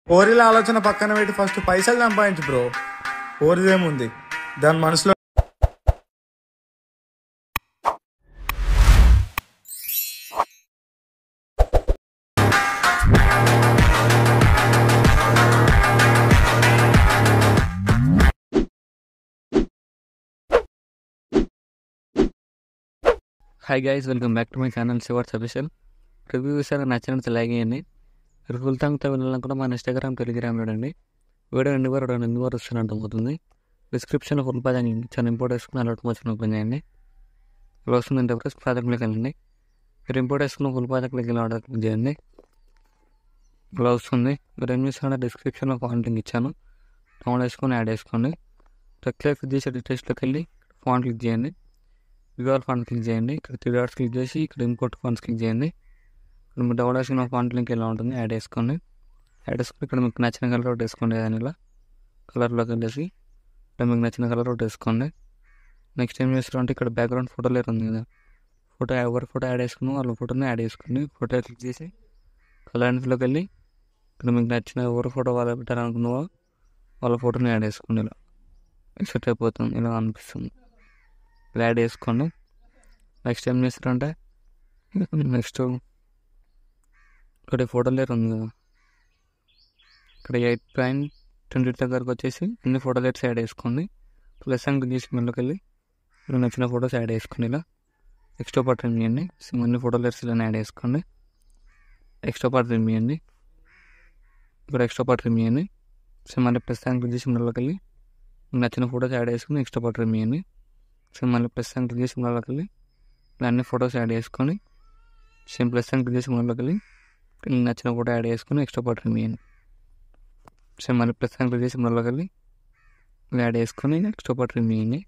ఓరిల ఆలోచన పక్కన పెట్టి ఫస్ట్ పైసలు సంపాదించు బ్రో ఓరిదేముంది దాని మనసులో hi guys welcome back to my channel శివర్స్ అఫీషియల్ రివ్యూ విషయాలు నచ్చినట్టు లైక్ చేయండి మీరు ఫుల్ టైమ్తో వెళ్ళాలనుకుంటే మన ఇన్స్టాగ్రామ్ టెలిగ్రామ్ చూడండి వీడియో ఎన్ని వారు రెండు ఎన్ని వారు వస్తున్నట్టు అవుతుంది డిస్క్రిప్షన్లో ఫుల్ ప్రాజెక్ట్ చాలా ఇంపోర్ట్ వేసుకుని అలర్ట్ వచ్చిన ఓపెన్ చేయండి ఇలా వస్తుందంటే ఫస్ట్ ప్రాజెక్ట్లోకి వెళ్ళండి మీరు ఇంపోర్ట్ వేసుకున్న ఫుల్ ప్రాజెక్ట్లోకి వెళ్ళి ఆర్డర్ క్లిక్ చేయండి ఇలా వస్తుంది మీరు ఏం చేస్తారంటే డిస్క్రిప్షన్లో ఫాంట్ లింక్ ఇచ్చాను డౌన్లోడ్ వేసుకొని యాడ్ చేసుకోండి క్లిక్ చేసి డీటెయిల్స్లోకి వెళ్ళి ఫాంట్ క్లిక్ చేయండి వివర్ ఫండ్ క్లిక్ చేయండి ఇక్కడ త్రీ డాట్స్ క్లిక్ చేసి ఇక్కడ ఇంపోర్ట్ ఫండ్స్ క్లిక్ చేయండి ఇక్కడ మీరు డౌన్లోడ్ చేసుకున్న ఫండ్ లింక్ ఎలా ఉంటుంది యాడ్ చేసుకోండి యాడ్ చేసుకుని ఇక్కడ మీకు నచ్చిన కలర్ ఒకటి వేసుకోండి ఏదైనా ఇలా కలర్లోకి వెళ్ళేసి ఇక్కడ మీకు నచ్చిన కలర్ ఒకటి వేసుకోండి నెక్స్ట్ ఏం చేస్తారు అంటే ఇక్కడ బ్యాక్గ్రౌండ్ ఫోటో లేరు ఉంది కదా ఫోటో ఎవరి ఫోటో యాడ్ చేసుకున్నామో వాళ్ళ ఫోటోని యాడ్ చేసుకోండి ఫోటో క్లిక్ చేసి కలర్స్లోకి వెళ్ళి ఇక్కడ మీకు నచ్చిన ఎవరి ఫోటో వాళ్ళ పెట్టాలనుకున్నావో వాళ్ళ ఫోటోని యాడ్ చేసుకోండి ఇలా సెట్ అయిపోతుంది ఇలా అనిపిస్తుంది ఇలా యాడ్ చేసుకోండి నెక్స్ట్ ఏం చేస్తారంటే నెక్స్ట్ ఇక్కడ ఫోటో లేరు ఉంది కదా ఇక్కడ ఎయిట్ పాయింట్ ట్వంటీ దగ్గరకు వచ్చేసి అన్ని ఫోటో లేట్స్ యాడ్ చేసుకోండి ప్లస్ అంక్ తీసి మెల్లకి వెళ్ళి మీకు నచ్చిన ఫోటోస్ యాడ్ చేసుకోండి ఇలా ఎక్స్ట్రా పార్ట్ రిమ్ చేయండి సిమ్ అన్ని ఫోటో లేట్స్ ఇలా యాడ్ చేసుకోండి ఎక్స్ట్రా పార్ట్ రిమ్ చేయండి ఇక్కడ ఎక్స్ట్రా పార్ట్ రిమ్ చేయండి సిమ్ మళ్ళీ ప్లస్ అంక్ తీసి మెల్లకి వెళ్ళి మీకు నచ్చిన ఫోటోస్ యాడ్ చేసుకుని ఎక్స్ట్రా పార్ట్ రిమ్ చేయండి సో మళ్ళీ ప్లస్ అని క్లిక్ చేసి మళ్ళీ వెళ్ళి ఇలా అన్ని ఫొటోస్ యాడ్ చేసుకొని సేమ్ ప్లస్ అని క్లిక్ చేసి మళ్ళీ వెళ్ళి మీకు నచ్చిన ఫోటో యాడ్ చేసుకొని ఎక్స్ట్రా పార్ట్ ఇవ్వండి సేమ్ మళ్ళీ ప్లస్ అని క్లిక్ చేసి మళ్ళీ వెళ్ళి ఇలా యాడ్ చేసుకొని ఎక్స్ట్రా పార్ట్ ఇవ్వండి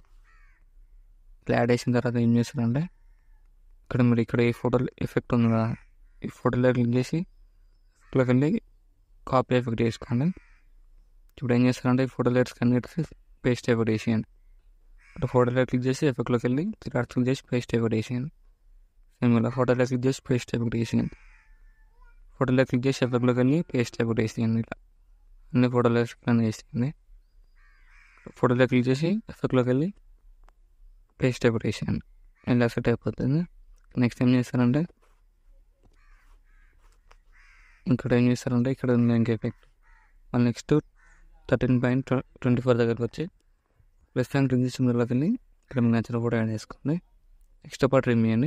ఇలా యాడ్ చేసిన తర్వాత ఏం చేస్తారంటే ఇక్కడ మీరు ఇక్కడ ఈ ఫోటో ఎఫెక్ట్ ఉంది కదా ఈ ఫోటోలో క్లిక్ చేసి ఎఫెక్ట్లోకి వెళ్ళి కాపీ ఎఫెక్ట్ చేసుకోండి ఇప్పుడు ఏం చేస్తారంటే ఈ ఫోటో లెట్స్ కన్వర్ట్ పేస్ట్ ఎఫెక్ట్ వేసేయండి ఇక్కడ ఫోటోలో క్లిక్ చేసి ఎఫెక్ట్లోకి వెళ్ళి త్రీ క్లిక్ చేసి పేస్ట్ ఎఫెక్ట్ వేసేయండి సేమ్ ఇలా ఫోటోలో క్లిక్ చేసి పేస్ట్ ఎఫెక్ట్ వేసేయండి ఫోటోలో క్లిక్ చేసి ఎఫెక్ట్లోకి వెళ్ళి పేస్ట్ ఎఫెక్ట్ వేసేయండి ఇలా అన్ని ఫోటోలో వేసేయండి ఫోటోలో క్లిక్ చేసి ఎఫెక్ట్లోకి వెళ్ళి పేస్ట్ ఎఫెక్ట్ వేసేయండి ఇలా సెట్ అయిపోతుంది నెక్స్ట్ ఏం చేస్తారంటే ఇక్కడ ఏం చేస్తారంటే ఇక్కడ ఉంది ఇంక ఎఫెక్ట్ మళ్ళీ next thirteen point twenty four దగ్గరకు వచ్చి ప్లస్ ట్యాంక్ రింగ్ సిమ్లోకి వెళ్ళి ఇక్కడ మీకు నచ్చిన ఫోటో యాడ్ చేసుకోండి ఎక్స్ట్రా పార్ట్ రిమ్ చేయండి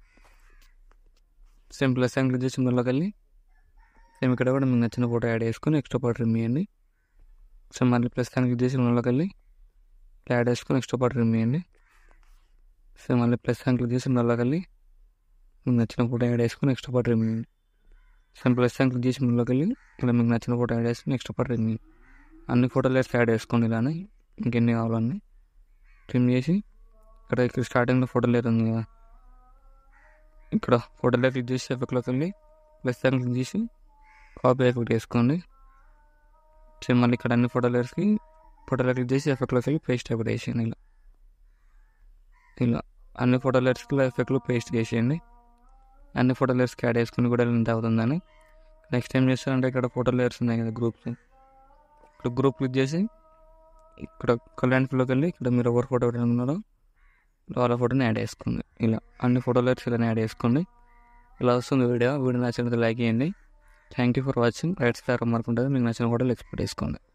సేమ్ ప్లస్ ట్యాంక్ రింగ్ సిమ్లోకి వెళ్ళి సేమ్ ఇక్కడ కూడా మీకు నచ్చిన ఫోటో యాడ్ చేసుకొని ఎక్స్ట్రా పార్ట్ రిమ్ చేయండి సో మళ్ళీ ప్లస్ ట్యాంక్ రింగ్ సిమ్లోకి వెళ్ళి ఇట్లా యాడ్ చేసుకొని ఎక్స్ట్రా పార్ట్ రిమ్ చేయండి సో మళ్ళీ ప్లస్ ట్యాంక్ రింగ్ సిమ్లోకి వెళ్ళి మీకు నచ్చిన ఫోటో యాడ్ చేసుకొని ఎక్స్ట్రా పార్ట్ రిమ్ చేయండి సేమ్ ప్లస్ ట్యాంక్ రింగ్ సిమ్లోకి వెళ్ళి ఇక్కడ మీకు నచ్చిన ఫోటో యాడ్ చేసుకొని ఎక్స్ట్రా పార్ట్ రిమ్ చేయండి అన్ని ఫోటోలు వేసి యాడ్ చేసుకోండి ఇలానే ఇంకెన్ని కావాలన్నీ ట్రిమ్ చేసి ఇక్కడ ఇక్కడ స్టార్టింగ్లో ఫోటో లేదు ఉంది కదా ఇక్కడ ఫోటోలో క్లిక్ చేసి ఎఫెక్ట్లోకి వెళ్ళి ప్లస్ దాన్ని క్లిక్ చేసి కాపీ ఎఫెక్ట్ వేసుకోండి సేమ్ మళ్ళీ ఇక్కడ అన్ని ఫోటోలు వేసి ఫోటోలో క్లిక్ చేసి ఎఫెక్ట్లోకి వెళ్ళి పేస్ట్ ఎఫెక్ట్ వేసేయండి ఇలా ఇలా అన్ని ఫోటోలు వేసుకుని ఎఫెక్ట్లో పేస్ట్ చేసేయండి అన్ని ఫోటోలు వేసుకు యాడ్ చేసుకుని కూడా ఎంత అవుతుందని నెక్స్ట్ టైం చేస్తారంటే ఇక్కడ ఫోటోలు వేస్తున్నాయి కదా గ్రూప్స్ ఇక్కడ గ్రూప్ క్లిక్ చేసి ఇక్కడ కళ్యాణ్ ఫీల్డ్లోకి వెళ్ళి ఇక్కడ మీరు ఎవరు ఫోటో పెట్టుకున్నారో వాళ్ళ ఫోటోని యాడ్ చేసుకోండి ఇలా అన్ని ఫోటోలు ఇలా యాడ్ చేసుకోండి ఇలా వస్తుంది వీడియో వీడియో నచ్చినట్టు లైక్ చేయండి thank you for watching right star mark ఉంటుంది మీకు నచ్చిన ఫోటోలు ఎక్స్పెక్ట్ చేసుకోండి